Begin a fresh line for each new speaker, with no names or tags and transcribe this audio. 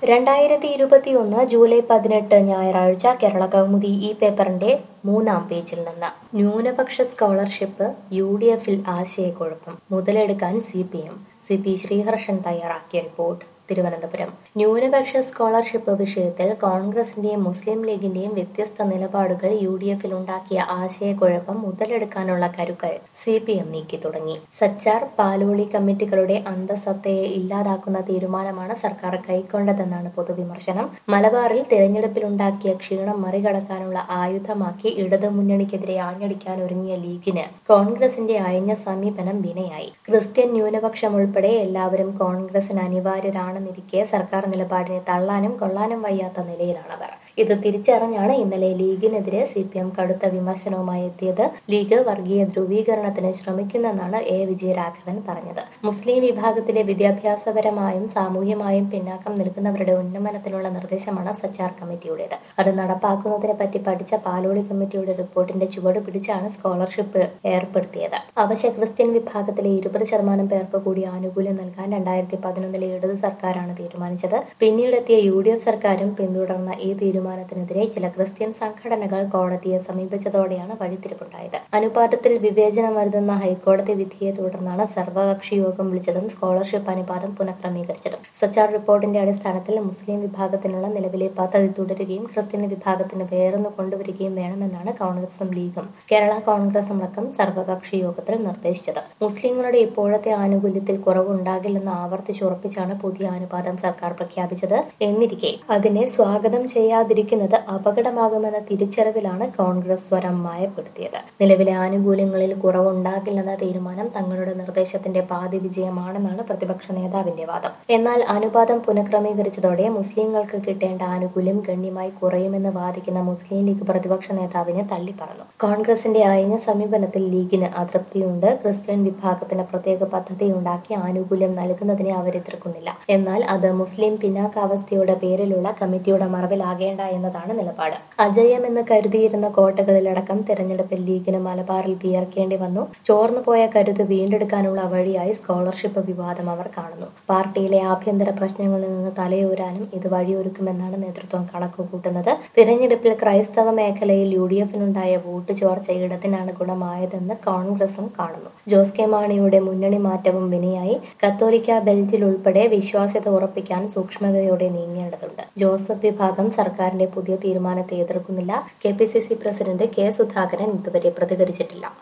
രണ്ടായിരത്തി ഇരുപത്തിയൊന്ന് ജൂലൈ പതിനെട്ട് ഞായറാഴ്ച കേരള കൗമുദി ഈ പേപ്പറിന്റെ മൂന്നാം പേജിൽ നിന്ന് ന്യൂനപക്ഷ സ്കോളർഷിപ്പ് യു ഡി എഫിൽ ആശയക്കുഴപ്പം മുതലെടുക്കാൻ C P M C P Sreeharshan തയ്യാറാക്കിയ റിപ്പോർട്ട് തിരുവനന്തപുരം ന്യൂനപക്ഷ സ്കോളർഷിപ്പ് വിഷയത്തിൽ കോൺഗ്രസിന്റെയും മുസ്ലിം ലീഗിന്റെയും വ്യത്യസ്ത നിലപാടുകൾ യു ഡി എഫിൽ ഉണ്ടാക്കിയ ആശയക്കുഴപ്പം മുതലെടുക്കാനുള്ള കരുക്കൾ സി പി എം നീക്കി തുടങ്ങി സച്ചാർ പാലോളി കമ്മിറ്റികളുടെ അന്തസത്തയെ ഇല്ലാതാക്കുന്ന തീരുമാനമാണ് സർക്കാർ കൈക്കൊണ്ടതെന്നാണ് പൊതുവിമർശനം മലബാറിൽ തിരഞ്ഞെടുപ്പിലുണ്ടാക്കിയ ക്ഷീണം മറികടക്കാനുള്ള ആയുധമാക്കി ഇടതുമുന്നണിക്കെതിരെ ആഞ്ഞടിക്കാൻ ഒരുങ്ങിയ ലീഗിന് കോൺഗ്രസിന്റെ അയഞ്ഞ സമീപനം വിനയായി ക്രിസ്ത്യൻ ന്യൂനപക്ഷം ഉൾപ്പെടെ എല്ലാവരും കോൺഗ്രസിന് അനിവാര്യരാണെന്നിരിക്കെ സർക്കാർ നിലപാടിനെ തള്ളാനും കൊള്ളാനും വയ്യാത്ത നിലയിലാണവർ ഇത് തിരിച്ചറിഞ്ഞാണ് ഇന്നലെ ലീഗിനെതിരെ സി പി എം കടുത്ത വിമർശനവുമായി എത്തിയത് ലീഗ് വർഗീയ ധ്രുവീകരണത്തിന് ശ്രമിക്കുന്നെന്നാണ് എ വിജയരാഘവൻ പറഞ്ഞത് മുസ്ലിം വിഭാഗത്തിലെ വിദ്യാഭ്യാസപരമായും സാമൂഹ്യമായും പിന്നാക്കം നിൽക്കുന്നവരുടെ ഉന്നമനത്തിനുള്ള നിർദ്ദേശമാണ് സച്ചാർ കമ്മിറ്റിയുടേത് അത് നടപ്പാക്കുന്നതിനെ പറ്റി പഠിച്ച പാലോളി കമ്മിറ്റിയുടെ റിപ്പോർട്ടിന്റെ ചുവട് പിടിച്ചാണ് സ്കോളർഷിപ്പ് ഏർപ്പെടുത്തിയത് അവശ്യ ക്രിസ്ത്യൻ വിഭാഗത്തിലെ ഇരുപത് ശതമാനം പേർക്ക് കൂടി ആനുകൂല്യം നൽകാൻ രണ്ടായിരത്തി പതിനൊന്നിലെ ഇടത് സർക്കാരാണ് തീരുമാനിച്ചത് പിന്നീടെത്തിയ യു ഡി എഫ് സർക്കാരും പിന്തുടർന്ന ഈ തീരുമാനത്തിനെതിരെ ചില ക്രിസ്ത്യൻ സംഘടനകൾ കോടതിയെ സമീപിച്ചതോടെയാണ് വഴിത്തിരിവുണ്ടായത് അനുപാതത്തിൽ വിവേചനം വരുത്തുന്ന ഹൈക്കോടതി വിധിയെ തുടർന്നാണ് സർവകക്ഷി യോഗം വിളിച്ചതും സ്കോളർഷിപ്പ് അനുപാതം പുനഃക്രമീകരിച്ചതും സച്ചാർ റിപ്പോർട്ടിന്റെ അടിസ്ഥാനത്തിൽ മുസ്ലിം വിഭാഗത്തിനുള്ള നിലവിലെ പദ്ധതി തുടരുകയും ക്രിസ്ത്യൻ വിഭാഗത്തിന് വേറൊന്ന് കൊണ്ടുവരികയും വേണമെന്നാണ് കോൺഗ്രസും ലീഗും കേരള കോൺഗ്രസും അടക്കം സർവകക്ഷി യോഗത്തിൽ നിർദ്ദേശിച്ചത് മുസ്ലിങ്ങളുടെ ഇപ്പോഴത്തെ ആനുകൂല്യത്തിൽ കുറവുണ്ടാകില്ലെന്ന് ആവർത്തിച്ചുറപ്പിച്ചാണ് പുതിയ അനുപാതം സർക്കാർ പ്രഖ്യാപിച്ചത് എന്നിരിക്കെ അതിനെ സ്വാഗതം ചെയ്യാതിരിക്കുന്നത് അപകടമാകുമെന്ന തിരിച്ചറിവിലാണ് കോൺഗ്രസ് സ്വരം മയപ്പെടുത്തിയത് നിലവിലെ ആനുകൂല്യങ്ങളിൽ കുറവുണ്ടാകില്ലെന്ന തീരുമാനം തങ്ങളുടെ നിർദ്ദേശത്തിന്റെ പാതി വിജയമാണെന്നാണ് പ്രതിപക്ഷ നേതാവിന്റെ വാദം എന്നാൽ അനുപാതം പുനഃക്രമീകരിച്ചതോടെ മുസ്ലിങ്ങൾക്ക് കിട്ടേണ്ട ആനുകൂല്യം ഗണ്യമായി കുറയുമെന്ന് വാദിക്കുന്ന മുസ്ലിം ലീഗ് പ്രതിപക്ഷ നേതാവിനെ തള്ളിപ്പറഞ്ഞു കോൺഗ്രസിന്റെ അയഞ്ഞ സമീപനത്തിൽ ലീഗിന് അതൃപ്തിയുണ്ട് ക്രിസ്ത്യൻ വിഭാഗത്തിന് പ്രത്യേക പദ്ധതിയുണ്ടാക്കി ആനുകൂല്യം നൽകുന്നതിനെ അവർ എതിർക്കുന്നില്ല എന്നാൽ അത് മുസ്ലിം പിന്നാക്കാവസ്ഥയുടെ പേരിലുള്ള കമ്മിറ്റിയുടെ മറവിലാകേണ്ട എന്നതാണ് നിലപാട് അജയമെന്ന് കരുതിയിരുന്ന കോട്ടകളിലടക്കം തെരഞ്ഞെടുപ്പിൽ ലീഗിന് മലബാറിൽ വിയർക്കേണ്ടി വന്നു ചോർന്നുപോയ കരുത് വീണ്ടെടുക്കാനുള്ള വഴിയായി സ്കോളർഷിപ്പ് വിവാദം അവർ കാണുന്നു പാർട്ടിയിലെ ആഭ്യന്തര പ്രശ്നങ്ങളിൽ നിന്ന് തലയൂരാനും ഇത് വഴിയൊരുക്കുമെന്നാണ് നേതൃത്വം കണക്കുകൂട്ടുന്നത് തിരഞ്ഞെടുപ്പിൽ ക്രൈസ്തവ മേഖലയിൽ യു ഡി എഫിനുണ്ടായ വോട്ട് ചോർച്ച ഇടതിനാണ് ഗുണമായതെന്ന് കോൺഗ്രസും കാണുന്നു ജോസ് കെ മാണിയുടെ മുന്നണി മാറ്റവും വിനയായി കത്തോലിക്ക ബെൽറ്റിൽ ഉൾപ്പെടെ വിശ്വാസ്യത ഉറപ്പിക്കാൻ സൂക്ഷ്മതയോടെ നീങ്ങേണ്ടതുണ്ട് ജോസഫ് വിഭാഗം സർക്കാരിന്റെ പുതിയ തീരുമാനത്തെ എതിർക്കുന്നില്ല K P C C president K Sudhakaran ഇതുവരെ പ്രതികരിച്ചിട്ടില്ല